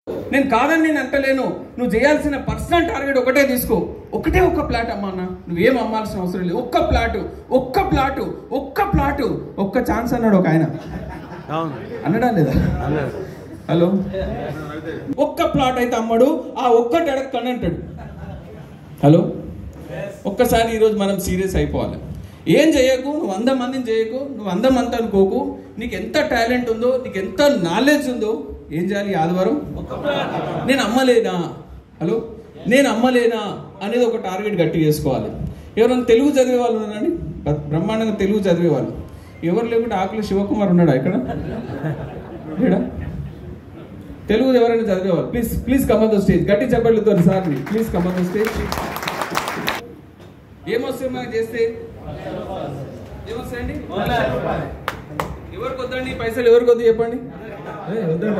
నేను కాదని నేను అంటలేను నువ్వు చేయాల్సిన పర్సనల్ టార్గెట్ ఒకటే తీసుకో ఒకటే ఒక్క ప్లాట్ అమ్మా అన్న నువ్వేం అమ్మాల్సిన అవసరం లేదు ఒక్క ప్లాట్ ఒక్క ప్లాట్ ఒక్క ప్లాట్ ఒక్క ఛాన్స్ అన్నాడు ఒక ఆయన అవును అన్నడా లేదా అన్నారు హలో ఒక్క ప్లాట్ అయితే అమ్మడు ఆ ఒక్కటి అడగకండి అంటాడు హలో ఒక్కసారి ఈరోజు మనం సీరియస్ అయిపోవాలి ఏం చేయకు నువ్వు వంద మందిని చేయకు నువ్వు వంద మంది అనుకోకు నీకు ఎంత టాలెంట్ ఉందో నీకు ఎంత నాలెడ్జ్ ఉందో ఏం చేయాలి ఈ ఆదివారం నేను అమ్మలేనా హలో నేను అమ్మలేనా అనేది ఒక టార్గెట్ గట్టి చేసుకోవాలి ఎవరైనా తెలుగు చదివే వాళ్ళు ఉన్నారని బ్రహ్మాండంగా తెలుగు చదివే వాళ్ళు ఎవరు లేకుంటే ఆకులు శివకుమార్ ఉన్నాడా ఇక్కడ లేడా తెలుగు ఎవరైనా చదివేవాళ్ళు please please come on the stage గట్టి చెప్పట్లేదు sir please come on the stage ఏమొస్తాయి మాకు చేస్తే ఏమొస్తాయండి ఎవరికి వద్దండి ఈ పైసలు ఎవరికి వద్దు చెప్పండి ఏ, వద్దండి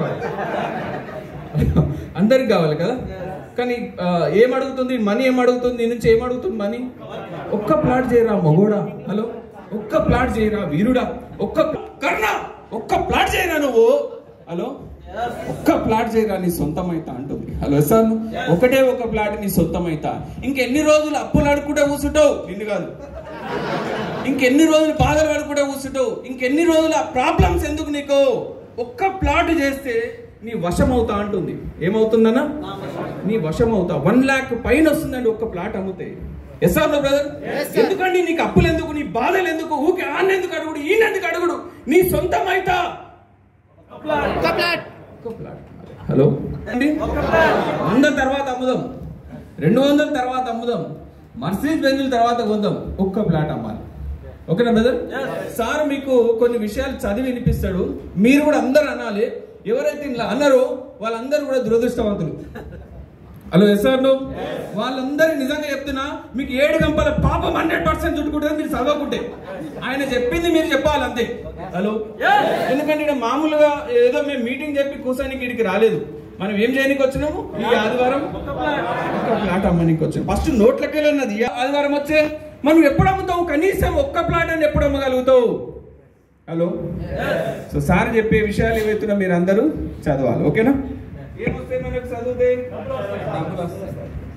అందరికి కావాలి కదా కానీ ఆ, ఏం అడుగుతుంది మనీ ఏం అడుగుతుంది నీ నుంచి ఏం అడుగుతుంది మనీ ఒక్క ప్లాట్ చేయరా మగోడా హలో ఒక్క ప్లాట్ చేయరా వీరుడా ఒక్క కర్ణ ఒక్క ప్లాట్ చేయరా నువ్వు హలో ఒక్క ప్లాట్ చేయరా నీ సొంతం అయితా అంటుంది హలో సార్ ఒకటే ఒక ప్లాట్ నీ సొంతం అయితా ఇంకెన్ని రోజులు అప్పులు అడుకుంటే కూర్చుంటావు నిన్ను కాదు ఇంకెన్ని రోజులు బాధలు పడుకుంటే కూర్చుంటావు ఇంకెన్ని రోజులు ఆ ప్రాబ్లమ్స్ ఎందుకు నీకు ఒక్క ప్లాట్ చేస్తే నీ వశం అవుతా అంటుంది ఏమవుతుందన్నా నీ వశం అవుతా వన్ ల్యాక్ పైన వస్తుందండి ఒక్క ప్లాట్ అమ్ముతే ఎస్ ఆర్ బ్రదర్ ఎందుకండి నీకు అప్పులు ఎందుకు నీ బాధలు ఎందుకు ఊకే ఆన్న ఎందుకు అడుగుడు ఈయన ఎందుకు అడుగుడు నీ సొంతం అయితా ఒక్క ప్లాట్ హలో అండి వంద తర్వాత అమ్ముదాం రెండు వందల తర్వాత అమ్ముదాం మర్సిడీస్ బెంజుల తర్వాత కొందాం ఒక్క ప్లాట్ అమ్మాలి ఓకేనా బ్రదర్ సార్ మీకు కొన్ని విషయాలు చదివి వినిపిస్తాడు మీరు కూడా అందరు అనాలి ఎవరైతే ఇలా అన్నారో వాళ్ళందరూ కూడా దురదృష్టవంతులు హలో ఎస్ సార్ వాళ్ళందరూ నిజంగా చెప్తున్నా మీకు ఏడు గంపల పాపం హండ్రెడ్ పర్సెంట్ చుట్టుకుంటుంది మీరు చదవకుంటే ఆయన చెప్పింది మీరు చెప్పాలి అంతే హలో ఎందుకంటే ఇక్కడ మామూలుగా ఏదో మేము మీటింగ్ చెప్పి కూర్చొని ఇక్కడికి రాలేదు మనం ఏం చేయడానికి వచ్చినాము ఈ ఆదివారం ఒక్క ప్లాట్ అమ్మనికి వచ్చాం ఫస్ట్ నోట్లకి ఉన్నది ఈ ఆదివారం వచ్చే మనం ఎప్పుడు అమ్ముతావు కనీసం ఒక్క ప్లాట్ అని ఎప్పుడు అమ్మగలుగుతావు హలో సో సార్ చెప్పే విషయాలు ఏవైతున్నా మీరు అందరూ చదవాలి ఓకేనా ఏమొస్తాయి మనకు చదివితే డబ్బులు వస్తాయి.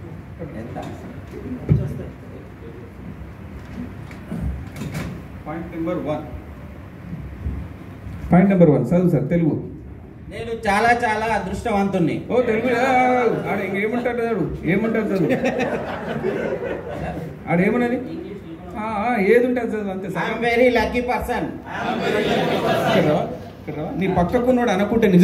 Point number one point number one చదువు సార్ తెలుగు నేను చాలా చాలా అదృష్టవంతుణ్ణి ఓ తెలుగు ఆ, ఆడ ఇంకేమంటాడు ఆడు ఏమంటాడు చదువు ఆడ ఏమన్నది ఆ, ఆ, ఏది ఉంటుంది చదువు అంతే sir I'm very lucky person ఇక్కడ రా, ఇక్కడ రా. నీ పక్కకున్నాడు అనుకుంటే నిజం